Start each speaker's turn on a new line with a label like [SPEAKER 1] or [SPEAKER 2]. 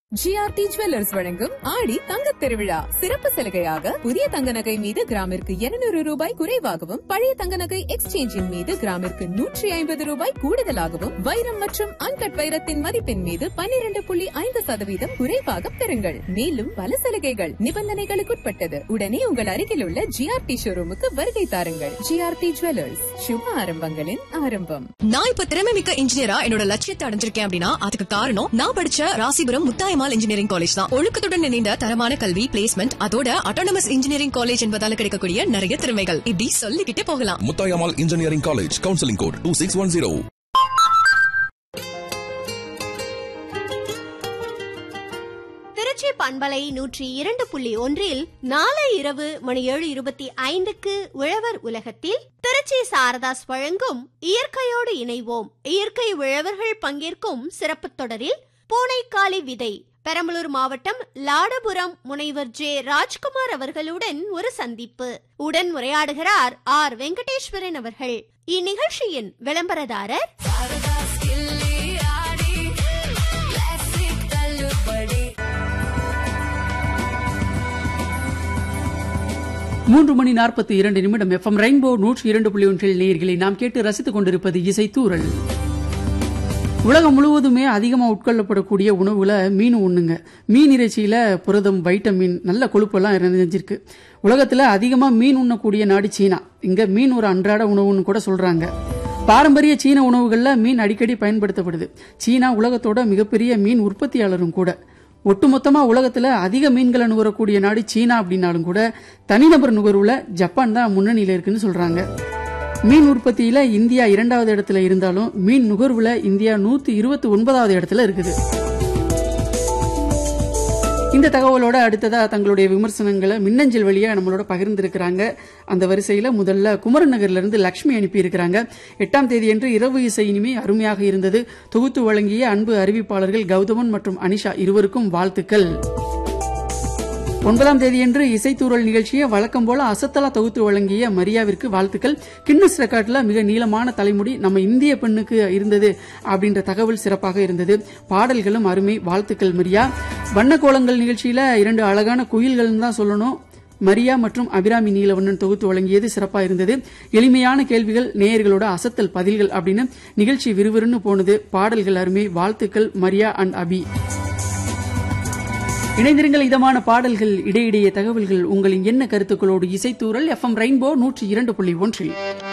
[SPEAKER 1] GRT jewellers வழங்கும் ஆடி தங்கத் திருவிழா சிறப்பு சலுகையாக புதிய தங்க நகை மீது கிராமிற்கு 200 ரூபாய் குறைவாகவும் பழைய தங்க நகை எக்ஸ்சேஞ்சின் மீது கிராமிற்கு நூற்றி ஐம்பது ரூபாய் கூடுதலாகவும் வைரம் மற்றும் அன்கட் வைரத்தின் மதிப்பின் மீது 12.5% புள்ளி ஐந்து சதவீதம் குறைவாக பெறுங்கள் மேலும் பல சலுகைகள் நிபந்தனைகளுக்குட்பட்டது உடனே உங்கள் அருகில் உள்ள ஜிஆர்டி ஷோரூமுக்கு வருகை தாருங்கள் ஜிஆர்டி ஜுவல்லர்ஸ் சுப ஆரம்பங்களின் ஆரம்பம்
[SPEAKER 2] நான் இப்ப திறமை மிக்க இன்ஜினியரா என்னோட லட்சியத்தை அடைஞ்சிருக்கேன் அப்படின்னா அதுக்கு காரணம் நான் படிச்ச ராசிபுரம் முத்தாயமால் இன்ஜினியரிங் காலேஜ் தான் ஒழுக்கத்துடன் இணைந்த தரமான கல்வி பிளேஸ்மெண்ட் அதோட அட்டானமஸ் இன்ஜினியரிங் காலேஜ் என்பதால கிடைக்கக்கூடிய நிறைய திறமைகள் இப்படி சொல்லிக்கிட்டே போகலாம்
[SPEAKER 3] Muthayammal engineering college counselling code two six one zero
[SPEAKER 4] Tiruchi பண்பலை நூற்றி இரண்டு புள்ளி ஒன்றில் நாளை இரவு மணி ஏழு இருபத்தி ஐந்துக்கு உழவர் உலகத்தில் திருச்சி சாரதாஸ் வழங்கும் இயற்கையோடு இணைவோம் இயற்கை உழவர்கள் பங்கேற்கும் சிறப்பு தொடரில் பூனைக்காளி விதை பெரம்பலூர் மாவட்டம் லாடபுரம் முனைவர் ஜே ராஜ்குமார் அவர்களுடன் ஒரு சந்திப்பு உடன் உரையாடுகிறார் ஆர் வெங்கடேஸ்வரன் அவர்கள் இந்நிகழ்ச்சியின் விளம்பரதாரர்
[SPEAKER 5] மூன்று மணி நாற்பத்தி இரண்டு நிமிடம் எஃப்எம் ரெயின்போ நூற்றி இரண்டு புள்ளி ஒன்றில் நேயர்களை நாம் கேட்டு ரசித்துக் கொண்டிருப்பது இசை தூரல் உலகம் முழுவதுமே அதிகமாக உட்கொள்ளப்படக்கூடிய உணவுல மீன் ஒண்ணுங்க மீன் இறைச்சியில புரதம் வைட்டமின் நல்ல கொழுப்பெல்லாம் நிறைஞ்சிருக்கு உலகத்துல அதிகமா மீன் உண்ணக்கூடிய நாடு சீனா இங்க மீன் ஒரு அன்றாட உணவுன்னு கூட சொல்றாங்க பாரம்பரிய சீன உணவுகள்ல மீன் அடிக்கடி பயன்படுத்தப்படுது சீனா உலகத்தோட மிகப்பெரிய மீன் உற்பத்தியாளரும் கூட ஒட்டுமொத்தமா உலகத்துல அதிக மீன்களை நுகரக்கூடிய நாடு சீனா அப்படின்னாலும் கூட தனிநபர் நுகர்வுல ஜப்பான் தான் முன்னணியில இருக்குன்னு சொல்றாங்க மீன் உற்பத்தியில இந்தியா இரண்டாவது இடத்துல இருந்தாலும் மீன் நுகர்வுல இந்தியா நூத்தி இருபத்தி ஒன்பதாவது இடத்துல இருக்குது இந்த தகவலோட அடுத்ததா தங்களுடைய விமர்சனங்களை மின்னஞ்சல் வழியா நம்மளோட பகிர்ந்திருக்கிறாங்க அந்த வரிசையில முதல்ல குமரன் நகர்ல இருந்து லட்சுமி அனுப்பி இருக்கிறாங்க எட்டாம் தேதியன்று இரவு இசை இனிமே அருமையாக இருந்தது தொகுத்து வழங்கிய அன்பு அறிவிப்பாளர்கள் கௌதமன் மற்றும் அனிஷா இருவருக்கும் வாழ்த்துக்கள் ஒன்பதாம் தேதியன்று இசைத்தூரல் நிகழ்ச்சியை வழக்கம் போல அசத்தலா தொகுத்து வழங்கிய மரியாவிற்கு வாழ்த்துக்கள் கின்னஸ் ரெக்கார்ட்ல மிக நீளமான தலைமுடி நம்ம இந்திய பெண்ணுக்கு இருந்தது அப்படின்ற தகவல் சிறப்பாக இருந்தது பாடல்களும் அருமை வாழ்த்துக்கள் மரியா வண்ணக்கோலங்கள் நிகழ்ச்சியில இரண்டு அழகான குயில்கள் தான் சொல்லணும் மரியா மற்றும் அபிராமி நீலவண்ணன் தொகுத்து வழங்கியது சிறப்பா இருந்தது எளிமையான கேள்விகள் நேயர்களோட அசத்தல் பதில்கள் அப்படின்னு நிகழ்ச்சி விறுவிறுன்னு போனது பாடல்கள் அருமை வாழ்த்துக்கள் மரியா அண்ட் அபி இணைந்திருங்கள் இதமான பாடல்கள் இடையிடையே தகவல்கள் உங்களின் என்ன கருத்துக்களோடு இசைத்தூரல் எஃப்எம் ரெயின்போ நூற்றி இரண்டு புள்ளி ஒன்றில்